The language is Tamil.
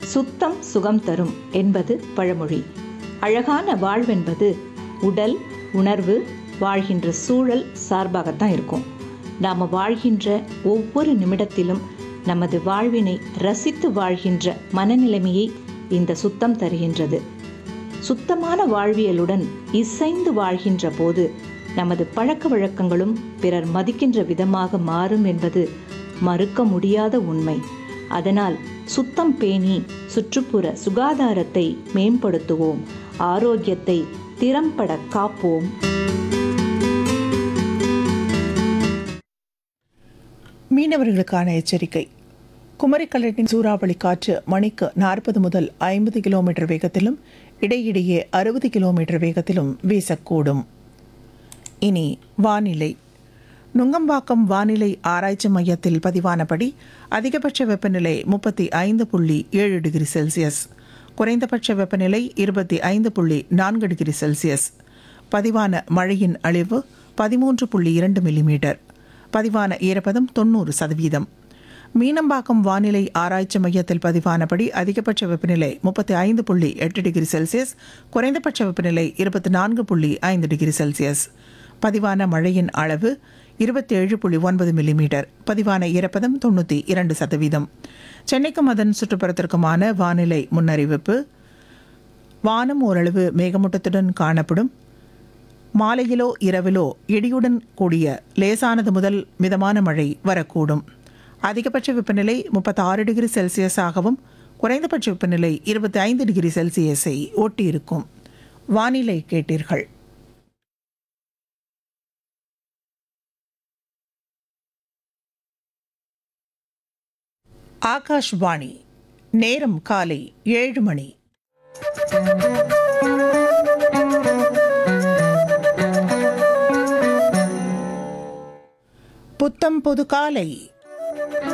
சுத்தம் சுகம் தரும் என்பது பழமொழி அழகான வாழ்வென்பது உடல் உணர்வு வாழ்கின்ற சூழல் சார்பாகத்தான் இருக்கும் நாம் வாழ்கின்ற ஒவ்வொரு நிமிடத்திலும் நமது வாழ்வினை ரசித்து வாழ்கின்ற மனநிலைமையை இந்த சுத்தம் தருகின்றது சுத்தமான வாழ்வியலுடன் இசைந்து வாழ்கின்ற போது நமது பழக்க வழக்கங்களும் பிறர் மதிக்கின்ற விதமாக மாறும் என்பது மறுக்க முடியாத உண்மை அதனால் சுத்தம் பேணி சுற்றுப்புற சுகாதாரத்தை மேம்படுத்துவோம் ஆரோக்கியத்தை திறம்பட காப்போம் மீனவர்களுக்கான எச்சரிக்கை குமரிக்கடலின் சூறாவளி காற்று மணிக்கு நாற்பது முதல் ஐம்பது கிலோமீட்டர் வேகத்திலும் இடையிடையே அறுபது கிலோமீட்டர் வேகத்திலும் வீசக்கூடும் இனி வானிலை நுங்கம்பாக்கம் வானிலை ஆராய்ச்சி மையத்தில் பதிவானபடி அதிகபட்ச வெப்பநிலை முப்பத்தி ஐந்து புள்ளி ஏழு டிகிரி செல்சியஸ் குறைந்தபட்ச வெப்பநிலை இருபத்தி ஐந்து புள்ளி நான்கு டிகிரி செல்சியஸ் பதிவான மழையின் அளவு பதிமூன்று புள்ளி இரண்டு மில்லிமீட்டர் பதிவான ஈரப்பதம் தொண்ணூறு சதவீதம் மீனம்பாக்கம் வானிலை ஆராய்ச்சி மையத்தில் பதிவானபடி அதிகபட்ச வெப்பநிலை முப்பத்தி ஐந்து புள்ளி எட்டு டிகிரி செல்சியஸ் குறைந்தபட்ச வெப்பநிலை இருபத்தி நான்கு புள்ளி ஐந்து டிகிரி செல்சியஸ் பதிவான மழையின் அளவு இருபத்தி ஏழு புள்ளி ஒன்பது மில்லிமீட்டர் பதிவான ஈரப்பதம் தொண்ணூற்றி இரண்டு சதவீதம் சென்னைக்கும் அதன் சுற்றுப்புறத்திற்குமான வானிலை முன்னறிவிப்பு வானம் ஓரளவு மேகமூட்டத்துடன் காணப்படும் மாலையிலோ இரவிலோ இடியுடன் கூடிய லேசானது முதல் மிதமான மழை வரக்கூடும் அதிகபட்ச வெப்பநிலை முப்பத்தாறு டிகிரி செல்சியஸாகவும் குறைந்தபட்ச வெப்பநிலை இருபத்தி ஐந்து டிகிரி செல்சியஸை ஒட்டியிருக்கும் வானிலை கேட்டீர்கள் ஆகாஷ்வாணி நேரம் காலை ஏழு மணி புத்தம் பொது காலை